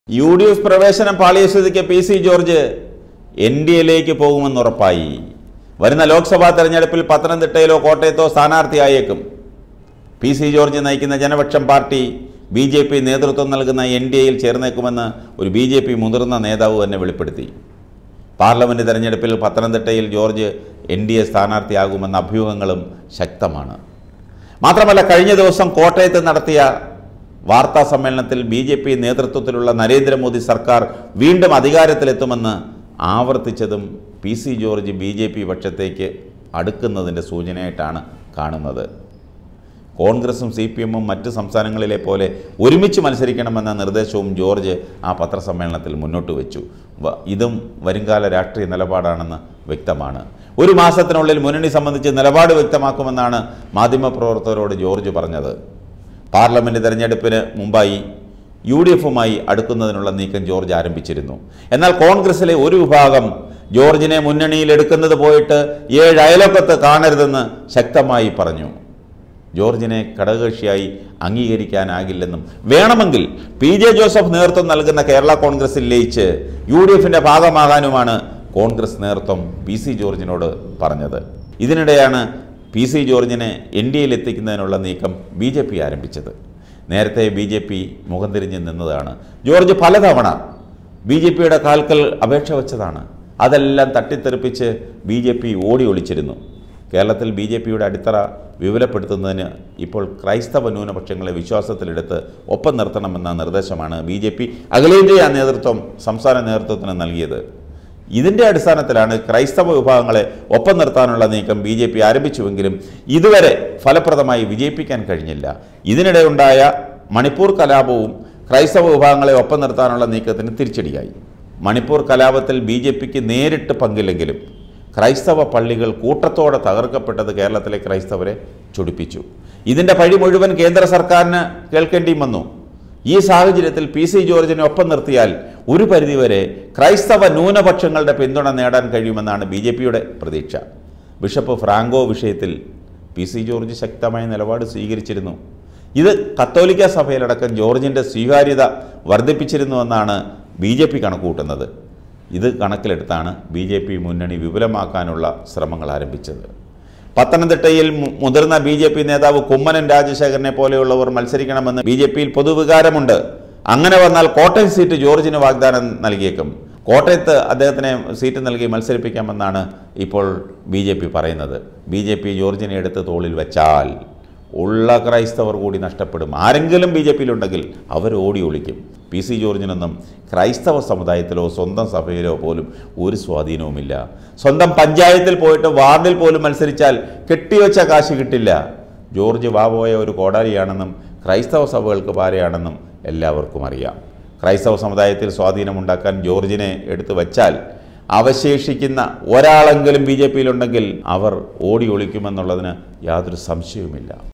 U D F പ്രവേശനം പാളിയ സ്ഥിതിക്ക് P C George N D എയിലേക്ക് പോകുമെന്നുറപ്പായി വരുന്ന ലോക്സഭാ തെരഞ്ഞെടുപ്പിൽ പത്തനംതിട്ടയിലോ കോട്ടയത്തോ സ്ഥാനാർത്ഥിയായേക്കും പി സി ജോർജ് നയിക്കുന്ന Janapaksham party B J P നേതൃത്വം നൽകുന്ന എൻ ഡി എയിൽ ചേർന്നേക്കുമെന്ന് ഒരു ബി ജെ പി മുതിർന്ന നേതാവ് തന്നെ വെളിപ്പെടുത്തി പാർലമെൻറ്റ് തെരഞ്ഞെടുപ്പിൽ പത്തനംതിട്ടയിൽ ജോർജ് എൻ ഡി എ സ്ഥാനാർത്ഥിയാകുമെന്ന അഭ്യൂഹങ്ങളും ശക്തമാണ് മാത്രമല്ല കഴിഞ്ഞ ദിവസം കോട്ടയത്ത് നടത്തിയ വാർത്താ സമ്മേളനത്തിൽ ബി ജെ പി നേതൃത്വത്തിലുള്ള നരേന്ദ്രമോദി സർക്കാർ വീണ്ടും അധികാരത്തിലെത്തുമെന്ന് ആവർത്തിച്ചതും P C George B J P പക്ഷത്തേക്ക് അടുക്കുന്നതിൻ്റെ സൂചനയായിട്ടാണ് കാണുന്നത് കോൺഗ്രസും സി പി എമ്മും മറ്റ് സംസ്ഥാനങ്ങളിലെ പോലെ ഒരുമിച്ച് മത്സരിക്കണമെന്ന നിർദ്ദേശവും ജോർജ് ആ പത്രസമ്മേളനത്തിൽ മുന്നോട്ട് വെച്ചു വ- ഇതും വരുംകാല രാഷ്ട്രീയ നിലപാടാണെന്ന് വ്യക്തമാണ് ഒരു മാസത്തിനുള്ളിൽ മുന്നണി സംബന്ധിച്ച് നിലപാട് വ്യക്തമാക്കുമെന്നാണ് മാധ്യമപ്രവർത്തകരോട് ജോർജ് പറഞ്ഞത് പാർലമെൻറ്റ് തെരഞ്ഞെടുപ്പിന് മുമ്പായി യു ഡി എഫുമായി അടുക്കുന്നതിനുള്ള നീക്കം ജോർജ് ആരംഭിച്ചിരുന്നു എന്നാൽ കോൺഗ്രസിലെ ഒരു വിഭാഗം ജോർജിനെ മുന്നണിയിൽ എടുക്കുന്നത് പോയിട്ട് ഏഴ് അയലൊക്കത്ത് കാണരുതെന്ന് ശക്തമായി പറഞ്ഞു ജോർജിനെ ഘടകകക്ഷിയായി അംഗീകരിക്കാനാകില്ലെന്നും വേണമെങ്കിൽ പി ജെ ജോസഫ് നേതൃത്വം നൽകുന്ന കേരള കോൺഗ്രസിൽ ലയിച്ച് യു ഡി എഫിൻ്റെ ഭാഗമാകാനുമാണ് കോൺഗ്രസ് നേതൃത്വം പി സി ജോർജിനോട് പറഞ്ഞത് ഇതിനിടെയാണ് പി സി ജോർജിനെ എൻ ഡി എയിൽ എത്തിക്കുന്നതിനുള്ള നീക്കം ബി ജെ പി ആരംഭിച്ചത് നേരത്തെ ബി ജെ പി മുഖം തിരിഞ്ഞ് നിന്നതാണ് ജോർജ് പലതവണ ബി ജെ പിയുടെ കാൽക്കൽ അപേക്ഷ വെച്ചതാണ് അതെല്ലാം തട്ടിത്തെറിപ്പിച്ച് ബി ജെ പി ഓടി ഒളിച്ചിരുന്നു കേരളത്തിൽ ബി ജെ പിയുടെ അടിത്തറ വിപുലപ്പെടുത്തുന്നതിന് ഇപ്പോൾ ക്രൈസ്തവ ന്യൂനപക്ഷങ്ങളെ വിശ്വാസത്തിലെടുത്ത് ഒപ്പം നിർത്തണമെന്ന നിർദ്ദേശമാണ് ബി ജെ പി അഖിലേന്ത്യാ നേതൃത്വം സംസ്ഥാന നേതൃത്വത്തിന് നൽകിയത് ഇതിൻ്റെ അടിസ്ഥാനത്തിലാണ് ക്രൈസ്തവ വിഭാഗങ്ങളെ ഒപ്പം നിർത്താനുള്ള നീക്കം ബി ജെ പി ആരംഭിച്ചുവെങ്കിലും ഇതുവരെ ഫലപ്രദമായി വിജയിപ്പിക്കാൻ കഴിഞ്ഞില്ല ഇതിനിടെ ഉണ്ടായ മണിപ്പൂർ കലാപവും ക്രൈസ്തവ വിഭാഗങ്ങളെ ഒപ്പം നിർത്താനുള്ള നീക്കത്തിന് തിരിച്ചടിയായി മണിപ്പൂർ കലാപത്തിൽ ബി ജെ പിക്ക് നേരിട്ട് പങ്കില്ലെങ്കിലും ക്രൈസ്തവ പള്ളികൾ കൂട്ടത്തോടെ തകർക്കപ്പെട്ടത് കേരളത്തിലെ ക്രൈസ്തവരെ ചൊടിപ്പിച്ചു ഇതിൻ്റെ പഴി മുഴുവൻ കേന്ദ്ര സർക്കാരിന് കേൾക്കേണ്ടിയും വന്നു ഈ സാഹചര്യത്തിൽ പി സി ജോർജിനെ ഒപ്പം നിർത്തിയാൽ ഒരു പരിധിവരെ ക്രൈസ്തവ ന്യൂനപക്ഷങ്ങളുടെ പിന്തുണ നേടാൻ കഴിയുമെന്നാണ് ബി ജെ പിയുടെ പ്രതീക്ഷ ബിഷപ്പ് ഫ്രാങ്കോ വിഷയത്തിൽ പി സി ജോർജ് ശക്തമായ നിലപാട് സ്വീകരിച്ചിരുന്നു ഇത് കത്തോലിക്ക സഭയിലടക്കം ജോർജിൻ്റെ സ്വീകാര്യത വർദ്ധിപ്പിച്ചിരുന്നുവെന്നാണ് ബി ജെ പി കണക്കുകൂട്ടുന്നത് ഇത് കണക്കിലെടുത്താണ് ബി ജെ പി മുന്നണി വിപുലമാക്കാനുള്ള ശ്രമങ്ങൾ ആരംഭിച്ചത് പത്തനംതിട്ടയിൽ മു- മുതിർന്ന ബി ജെ പി നേതാവ് കുമ്മനം രാജശേഖരനെ പോലെയുള്ളവർ മത്സരിക്കണമെന്ന് ബി ജെ പിയിൽ പൊതുവികാരമുണ്ട് അങ്ങനെ വന്നാൽ കോട്ടയം സീറ്റ് ജോർജിന് വാഗ്ദാനം നൽകിയേക്കും കോട്ടയത്ത് അദ്ദേഹത്തിനെ സീറ്റ് നൽകി മത്സരിപ്പിക്കാമെന്നാണ് ഇപ്പോൾ ബി ജെ പി പറയുന്നത് ബി ജെ പി ജോർജിനെ എടുത്ത് തോളിൽ വെച്ചാൽ ഉള്ള ക്രൈസ്തവർ കൂടി നഷ്ടപ്പെടും ആരെങ്കിലും ബി ജെ പിയിലുണ്ടെങ്കിൽ അവർ ഓടി ഒളിക്കും പി സി ജോർജിനൊന്നും ക്രൈസ്തവ സമുദായത്തിലോ സ്വന്തം സഭയിലോ പോലും ഒരു സ്വാധീനവുമില്ല സ്വന്തം പഞ്ചായത്തിൽ പോയിട്ട് വാർഡിൽ പോലും മത്സരിച്ചാൽ കെട്ടിവെച്ച കാശ് കിട്ടില്ല ജോർജ് വാപോയ ഒരു കോടാലിയാണെന്നും ക്രൈസ്തവ സഭകൾക്ക് പാരയാണെന്നും എല്ലാവർക്കും അറിയാം ക്രൈസ്തവ സമുദായത്തിൽ സ്വാധീനമുണ്ടാക്കാൻ ജോർജിനെ എടുത്തു വച്ചാൽ അവശേഷിക്കുന്ന ഒരാളെങ്കിലും ബി ജെ പിയിലുണ്ടെങ്കിൽ അവർ ഓടി ഒളിക്കുമെന്നുള്ളതിന് യാതൊരു സംശയവുമില്ല